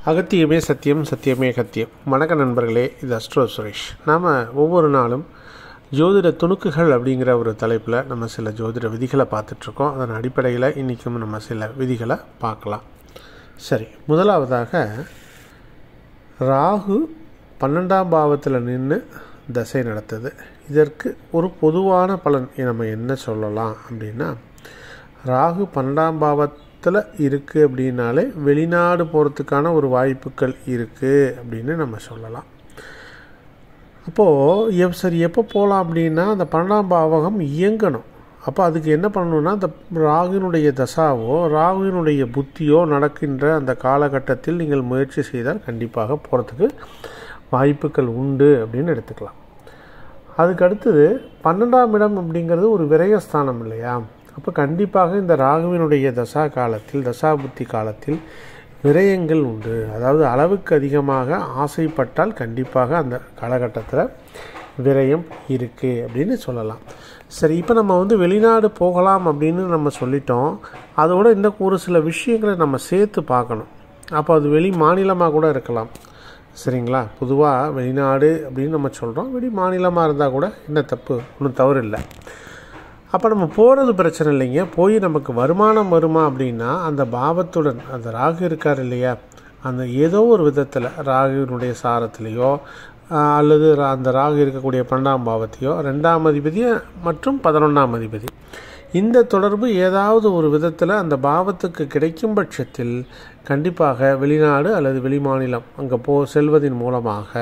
அகத்தியமே சத்தியம் சத்தியமே கத்தியம் வணக்க நண்பர்களே இது அஸ்ட்ரோ சுரேஷ் நாம் ஒவ்வொரு நாளும் ஜோதிட துணுக்குகள் அப்படிங்கிற ஒரு தலைப்பில் நம்ம சில ஜோதிட விதிகளை பார்த்துட்ருக்கோம் அதன் அடிப்படையில் இன்றைக்கும் நம்ம சில விதிகளை பார்க்கலாம் சரி முதலாவதாக ராகு பன்னெண்டாம் பாவத்தில் நின்று தசை நடத்துது இதற்கு ஒரு பொதுவான பலன் நம்ம என்ன சொல்லலாம் அப்படின்னா ராகு பன்னெண்டாம் பாவத்தில் இருக்குது அப்படின்னாலே வெளிநாடு போகிறதுக்கான ஒரு வாய்ப்புகள் இருக்குது அப்படின்னு நம்ம சொல்லலாம் அப்போது எப் சரி எப்போ போகலாம் அப்படின்னா அந்த பன்னெண்டாம் பாவகம் இயங்கணும் அப்போ அதுக்கு என்ன பண்ணணும்னா அந்த ராகுனுடைய தசாவோ ராகுனுடைய புத்தியோ நடக்கின்ற அந்த காலகட்டத்தில் நீங்கள் முயற்சி செய்தால் கண்டிப்பாக போகிறதுக்கு வாய்ப்புகள் உண்டு அப்படின்னு எடுத்துக்கலாம் அதுக்கு அடுத்தது பன்னெண்டாம் இடம் அப்படிங்கிறது ஒரு விரயஸ்தானம் இல்லையா அப்போ கண்டிப்பாக இந்த ராகுவினுடைய தசா காலத்தில் தசா புத்தி காலத்தில் விரயங்கள் உண்டு அதாவது அளவுக்கு அதிகமாக ஆசைப்பட்டால் கண்டிப்பாக அந்த காலகட்டத்தில் விரயம் இருக்குது அப்படின்னு சொல்லலாம் சரி இப்போ நம்ம வந்து வெளிநாடு போகலாம் அப்படின்னு நம்ம சொல்லிட்டோம் அதோட இந்த ஒரு சில விஷயங்களை நம்ம சேர்த்து பார்க்கணும் அப்போ அது வெளி மாநிலமாக கூட இருக்கலாம் சரிங்களா பொதுவாக வெளிநாடு அப்படின்னு நம்ம சொல்கிறோம் வெளி மாநிலமாக இருந்தால் கூட என்ன தப்பு ஒன்றும் தவறு இல்லை அப்போ நம்ம போகிறது பிரச்சனை இல்லைங்க போய் நமக்கு வருமானம் வருமா அப்படின்னா அந்த பாவத்துடன் அந்த ராகு இருக்கார் இல்லையா அந்த ஏதோ ஒரு விதத்தில் ராகுவினுடைய சாரத்திலேயோ அல்லது அந்த ராகு இருக்கக்கூடிய பன்னெண்டாம் பாவத்தையோ ரெண்டாம் அதிபதி மற்றும் பதினொன்றாம் அதிபதி இந்த தொடர்பு ஏதாவது ஒரு விதத்தில் அந்த பாவத்துக்கு கிடைக்கும் பட்சத்தில் கண்டிப்பாக வெளிநாடு அல்லது வெளிமாநிலம் அங்கே போ செல்வதன் மூலமாக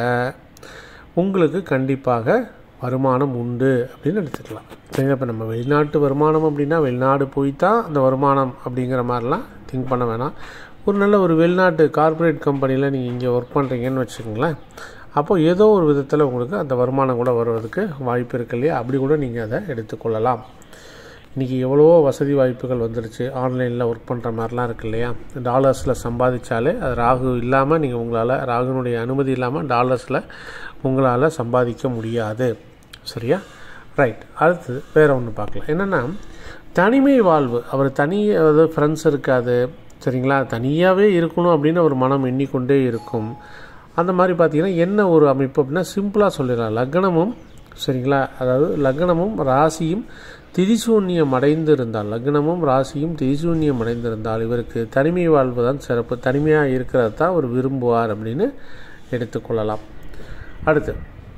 உங்களுக்கு கண்டிப்பாக வருமானம் உண்டு அப்படின்னு எடுத்துக்கலாம் சரிங்க இப்போ நம்ம வெளிநாட்டு வருமானம் அப்படின்னா வெளிநாடு போய் தான் அந்த வருமானம் அப்படிங்கிற மாதிரிலாம் திங்க் பண்ண வேணாம் ஒரு நல்ல ஒரு வெளிநாட்டு கார்ப்பரேட் கம்பெனியில் நீங்கள் இங்கே ஒர்க் பண்ணுறீங்கன்னு வச்சுக்கோங்களேன் அப்போது ஏதோ ஒரு விதத்தில் உங்களுக்கு அந்த வருமானம் கூட வருவதற்கு வாய்ப்பு இருக்கு இல்லையா அப்படி கூட நீங்கள் அதை எடுத்துக்கொள்ளலாம் இன்றைக்கி எவ்வளவோ வசதி வாய்ப்புகள் வந்துருச்சு ஆன்லைனில் ஒர்க் பண்ணுற மாதிரிலாம் இருக்கு இல்லையா டாலர்ஸில் சம்பாதிச்சாலே அது ராகு இல்லாமல் நீங்கள் உங்களால் ராகுனுடைய அனுமதி இல்லாமல் டாலர்ஸில் உங்களால் சம்பாதிக்க முடியாது சரியா ரைட் அடுத்தது வேறு ஒன்று பார்க்கலாம் என்னென்னா தனிமை வாழ்வு அவர் தனி அதாவது ஃப்ரெண்ட்ஸ் இருக்காது சரிங்களா தனியாகவே இருக்கணும் அப்படின்னு ஒரு மனம் எண்ணிக்கொண்டே இருக்கும் அந்த மாதிரி பார்த்திங்கன்னா என்ன ஒரு அமைப்பு அப்படின்னா சிம்பிளாக சொல்லிடலாம் லக்னமும் சரிங்களா அதாவது லக்னமும் ராசியும் திதிசூன்யம் அடைந்து இருந்தால் லக்னமும் ராசியும் திதிசூன்யம் அடைந்திருந்தால் இவருக்கு தனிமை வாழ்வு தான் சிறப்பு தனிமையாக இருக்கிறது தான் அவர் விரும்புவார் அப்படின்னு எடுத்துக்கொள்ளலாம் அடுத்து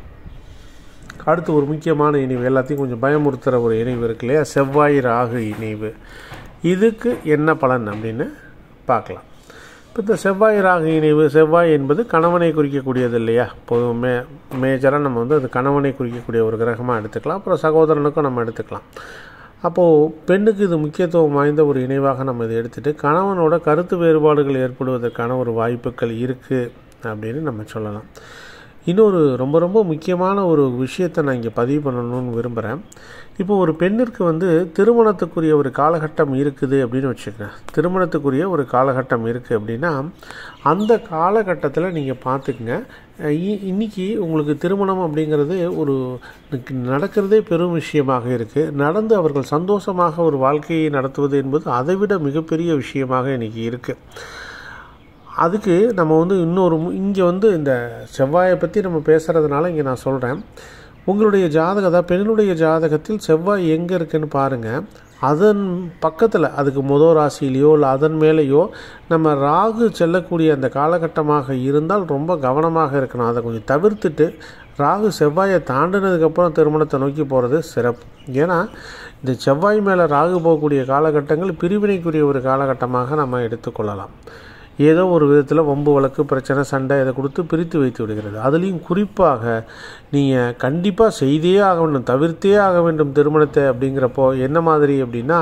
அடுத்து ஒரு முக்கியமான இணைவு எல்லாத்தையும் கொஞ்சம் பயமுறுத்துகிற ஒரு இணைவு இருக்கு இல்லையா செவ்வாய் ராகு இணைவு இதுக்கு என்ன பலன் அப்படின்னு பார்க்கலாம் இப்போ இந்த செவ்வாய் ராகு இணைவு செவ்வாய் என்பது கணவனை குறிக்கக்கூடியது இல்லையா பொதுவும் மே மேஜராக நம்ம வந்து அது கணவனை குறிக்கக்கூடிய ஒரு கிரகமாக எடுத்துக்கலாம் அப்புறம் சகோதரனுக்கும் நம்ம எடுத்துக்கலாம் அப்போது பெண்ணுக்கு இது முக்கியத்துவம் வாய்ந்த ஒரு இணைவாக நம்ம இதை எடுத்துகிட்டு கணவனோட கருத்து வேறுபாடுகள் ஏற்படுவதற்கான ஒரு வாய்ப்புகள் இருக்குது அப்படின்னு நம்ம சொல்லலாம் இன்னொரு ரொம்ப ரொம்ப முக்கியமான ஒரு விஷயத்தை நான் இங்கே பதிவு பண்ணணும்னு விரும்புகிறேன் இப்போ ஒரு பெண்ணிற்கு வந்து திருமணத்துக்குரிய ஒரு காலகட்டம் இருக்குது அப்படின்னு வச்சுக்கோங்க திருமணத்துக்குரிய ஒரு காலகட்டம் இருக்குது அப்படின்னா அந்த காலகட்டத்தில் நீங்கள் பார்த்துக்குங்க இன்றைக்கி உங்களுக்கு திருமணம் அப்படிங்கிறது ஒரு நடக்கிறதே பெரும் விஷயமாக இருக்குது நடந்து அவர்கள் சந்தோஷமாக ஒரு வாழ்க்கையை நடத்துவது என்பது அதைவிட மிகப்பெரிய விஷயமாக இன்றைக்கி இருக்குது அதுக்கு நம்ம வந்து இன்னொரு இங்கே வந்து இந்த செவ்வாயை பற்றி நம்ம பேசுகிறதுனால இங்கே நான் சொல்கிறேன் உங்களுடைய ஜாதகம் தான் பெண்ணுடைய ஜாதகத்தில் செவ்வாய் எங்கே இருக்குன்னு பாருங்கள் அதன் பக்கத்தில் அதுக்கு முதல் ராசியிலையோ இல்லை அதன் மேலேயோ நம்ம ராகு செல்லக்கூடிய அந்த காலகட்டமாக இருந்தால் ரொம்ப கவனமாக இருக்கணும் அதை கொஞ்சம் தவிர்த்துட்டு ராகு செவ்வாயை தாண்டினதுக்கப்புறம் திருமணத்தை நோக்கி போகிறது சிறப்பு ஏன்னா இந்த செவ்வாய் மேலே ராகு போகக்கூடிய காலகட்டங்கள் பிரிவினைக்குரிய ஒரு காலகட்டமாக நம்ம எடுத்துக்கொள்ளலாம் ஏதோ ஒரு விதத்தில் வம்பு வழக்கு பிரச்சனை சண்டை இதை கொடுத்து பிரித்து வைத்து விடுகிறது அதுலேயும் குறிப்பாக நீங்கள் கண்டிப்பாக செய்தே ஆக வேண்டும் தவிர்த்தே ஆக வேண்டும் திருமணத்தை அப்படிங்கிறப்போ என்ன மாதிரி அப்படின்னா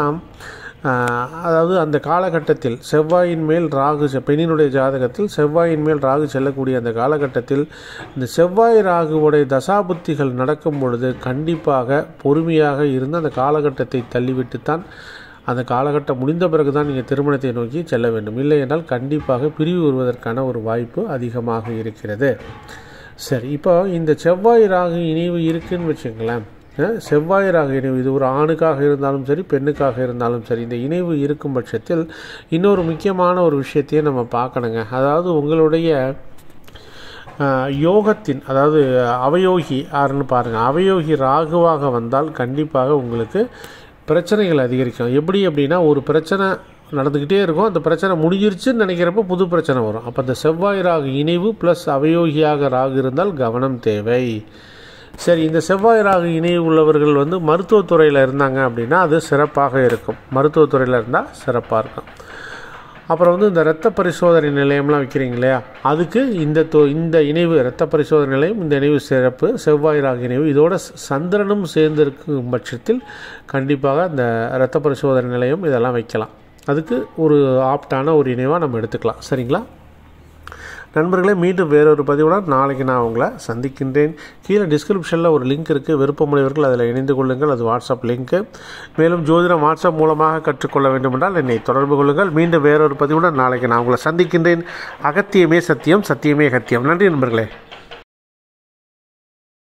அதாவது அந்த காலகட்டத்தில் செவ்வாயின் மேல் ராகு பெண்ணினுடைய ஜாதகத்தில் செவ்வாயின் மேல் ராகு செல்லக்கூடிய அந்த காலகட்டத்தில் இந்த செவ்வாய் ராகுவுடைய தசாபுத்திகள் நடக்கும் பொழுது கண்டிப்பாக பொறுமையாக இருந்து அந்த காலகட்டத்தை தள்ளிவிட்டுத்தான் அந்த காலகட்டம் முடிந்த பிறகு தான் நீங்கள் திருமணத்தை நோக்கி செல்ல வேண்டும் இல்லை என்றால் கண்டிப்பாக பிரிவு வருவதற்கான ஒரு வாய்ப்பு அதிகமாக இருக்கிறது சரி இப்போ இந்த செவ்வாய் ராகு இணைவு இருக்குன்னு வச்சுங்களேன் அஹ், செவ்வாய் ராகு இணைவு இது ஒரு ஆணுக்காக இருந்தாலும் சரி பெண்ணுக்காக இருந்தாலும் சரி இந்த இணைவு இருக்கும் பட்சத்தில் இன்னொரு முக்கியமான ஒரு விஷயத்தையும் நம்ம பார்க்கணுங்க அதாவது உங்களுடைய ஆஹ், யோகத்தின் அதாவது அவயோகி யாருன்னு பாருங்கள் அவயோகி ராகுவாக வந்தால் கண்டிப்பாக உங்களுக்கு பிரச்சனைகள் அதிகரிக்கும் எப்படி அப்படின்னா ஒரு பிரச்சனை நடந்துக்கிட்டே இருக்கும் அந்த பிரச்சனை முடிஞ்சிருச்சுன்னு நினைக்கிறப்ப புது பிரச்சனை வரும் அப்போ அந்த செவ்வாய் ராகு இணைவு ப்ளஸ் அவயோகியாக ராகு இருந்தால் கவனம் தேவை சரி இந்த செவ்வாய் ராகு இணைவு உள்ளவர்கள் வந்து மருத்துவத்துறையில் இருந்தாங்க அப்படின்னா அது சிறப்பாக இருக்கும் மருத்துவத்துறையில் இருந்தால் சிறப்பாக இருக்கும் அப்புறம் வந்து இந்த இரத்த பரிசோதனை நிலையம்லாம் வைக்கிறீங்க இல்லையா அதுக்கு இந்த தொ இந்த இணைவு இரத்த பரிசோதனை நிலையம் இந்த இணைவு சிறப்பு செவ்வாய் ராகு இணைவு இதோட ச- சந்திரனும் சேர்ந்து இருக்கும் பட்சத்தில் கண்டிப்பாக இந்த இரத்த பரிசோதனை நிலையம் இதெல்லாம் வைக்கலாம் அதுக்கு ஒரு ஆப்டான ஒரு இணைவாக நம்ம எடுத்துக்கலாம் சரிங்களா நண்பர்களே மீண்டும் வேறொரு பதிவுடன் நாளைக்கு நான் உங்களை சந்திக்கின்றேன் கீழே டிஸ்கிரிப்ஷனில் ஒரு லிங்க் இருக்குது விருப்பமுடையவர்கள் அதில் இணைந்து கொள்ளுங்கள் அது வாட்ஸ்அப் லிங்க்கு மேலும் ஜோதிடம் வாட்ஸ்அப் மூலமாக கற்றுக்கொள்ள வேண்டுமென்றால் என்னை தொடர்பு கொள்ளுங்கள் மீண்டும் வேறொரு பதிவுடன் நாளைக்கு நான் உங்களை சந்திக்கின்றேன் அகத்தியமே சத்தியம் சத்தியமே அகத்தியம் நன்றி நண்பர்களே